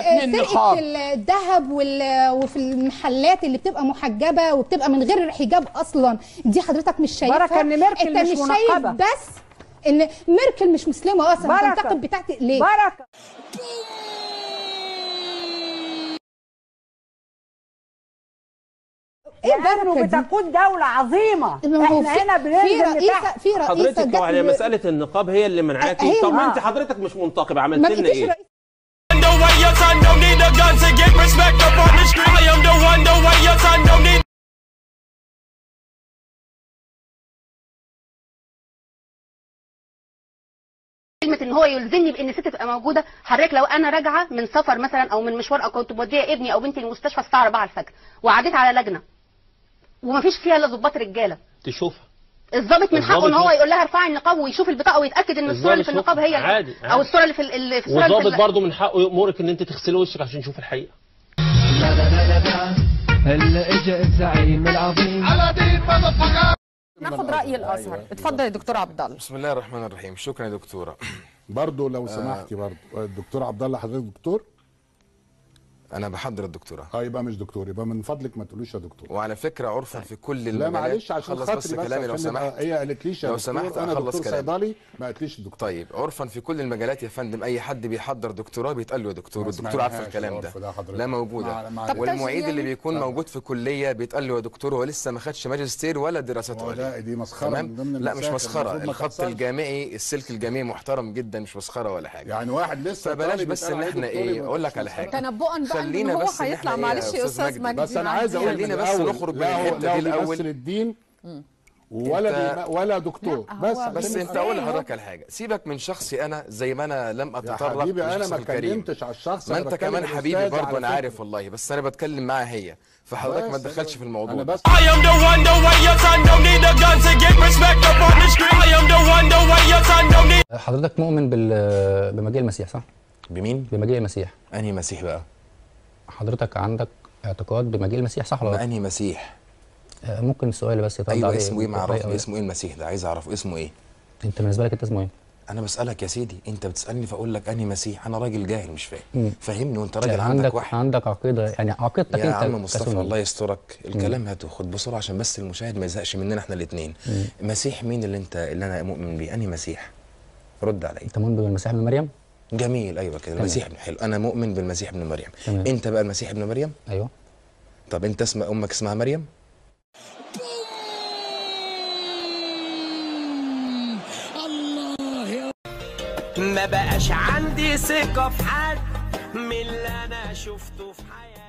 سرقه النقاب الذهب وال- وفي المحلات اللي بتبقى محجبه وبتبقى من غير حجاب اصلا دي حضرتك مش شايفها بركة إن ميركل انت مش مش شايف منقبة. بس ان ميركل مش مسلمه اصلا بركة. تنتقد بتاعتي ليه بركه ايه لانه البركه دي بتقود دوله عظيمه ما هو احنا في- هنا في بننزل رئيسه لتحت في رئيسه حضرتك لو على جت- مساله النقاب هي اللي منعاكي هي طب ما اللي- انت حضرتك مش منتقبه عملت ما لنا فيش ايه رئيس the way your son don't need a gun to get respect up on the street. I am the one, the way your son don't need. كلمه ان هو يلزمني بان ست تبقى موجوده حضرتك لو انا راجعه من سفر مثلا او من مشوار او كنت موديه ابني او بنتي المستشفى الساعه 4 الفجر وعديت على لجنه ومفيش فيها الا ضباط رجاله تشوفها الضابط من حقه الضابط ان هو مش- يقول لها ارفعي النقاب ويشوف البطاقه ويتاكد ان الصوره اللي في الضابط النقاب هي عادي، او عادي. الصوره اللي في ال- اللي في الصوره اللي في والضابط ال- برضه من حقه يامرك ان انت تغسلي وشك عشان تشوف الحقيقه هلا اجا الزعيم العظيم ناخد راي الازهر اتفضل يا دكتور عبد الله بسم الله الرحمن الرحيم شكرا يا دكتوره برضه لو سمحتي برضه الدكتور عبد الله حضرتك دكتور انا بحضر الدكتوره اه يبقى مش دكتور يبقى من فضلك ما تقوليش يا دكتور وعلى فكره عرفا في كل لا المجالات معلش عشان خلص خاطري بس بس كلامي لو عشان نبقى- سمحت هي قالتليش يا لو دكتور سمحت انا أخلص دكتور كلامي. صيدلي ما قالتليش الدكتور طيب عرفا في كل المجالات يا فندم اي حد بيحضر دكتوراه بيتقال له يا دكتور ما والدكتور عارف سمعناهاش الكلام العرف ده ده حضرتك. لا مع- موجوده مع- طب والمعيد اللي يعني- بيكون طبعا. موجود في كليه بيتقال له يا دكتور هو لسه ما خدش ماجستير ولا دراسات هو ده عليا دي مسخره من تمام ضمن لا مش المساكن، مسخره المفروض ما الخط تحصلش. الجامعي السلك الجامعي محترم جدا مش مسخره ولا حاجه يعني واحد لسه فبلاش طالب بس يتقال ان عليه احنا دكتور ايه يبقى اقول مش لك على مسخرة. حاجه تنبؤا بقى ان خلينا هو بس إن هيطلع إحنا إيه يا معلش يا أستاذ استاذ مجدي؟ مجدي بس انا عايز اقول خلينا من بس الأول، نخرج من لا هو الحتة لا دي هو الأول. بيمثل الدين ولا أنت- بيم- ولا دكتور لا، بس هو عشان بس بالنسبة انت نبقى- اقول لي هو- لحضرتك على حاجه سيبك من شخصي انا زي ما انا لم يا اتطرق حبيبي انا للشخص ما الكريم اتكلمتش على الشخص ما أنا انت بتكلم كمان حبيبي الأستاذ برضه على انا فكرة. عارف والله بس انا بتكلم معاها هي فحضرتك ما بس تدخلش في انا الموضوع بس I am the one, the way your son don't need a gun to get respect up on the street. I am the one, the way your son don't need. حضرتك مؤمن بال بمجيء المسيح صح؟ بمين بمجيء المسيح انهي مسيح بقى حضرتك عندك اعتقاد بمجيء المسيح صح ولا ما لا؟ انهي مسيح آه، ممكن السؤال بس يترد ايوه عليه اسمه ايه ما بطريقة اعرفه أو- اسمه ايه المسيح ده عايز اعرفه اسمه ايه انت بالنسبه لك انت اسمه ايه؟ انا بسالك يا سيدي انت بتسالني فاقول لك انهي مسيح انا راجل جاهل مش فاهم مم. فهمني وانت راجل يعني عندك عندك واحد عندك عقيده يعني عقيدتك يا انت عم مصطفى كسني. الله يسترك الكلام هاته خد بسرعه عشان بس المشاهد ما يزهقش مننا احنا الاثنين مسيح مين اللي انت اللي انا مؤمن بيه انهي مسيح رد عليا انت مؤمن بالمسيح ابن مريم؟ جميل ايوه كده المسيح ابن حلو انا مؤمن بالمسيح ابن مريم تمام. انت بقى المسيح ابن مريم ايوه طب انت اسم امك اسمها مريم ما بقاش عندي ثقة في حد من اللي أنا شفته في حياتي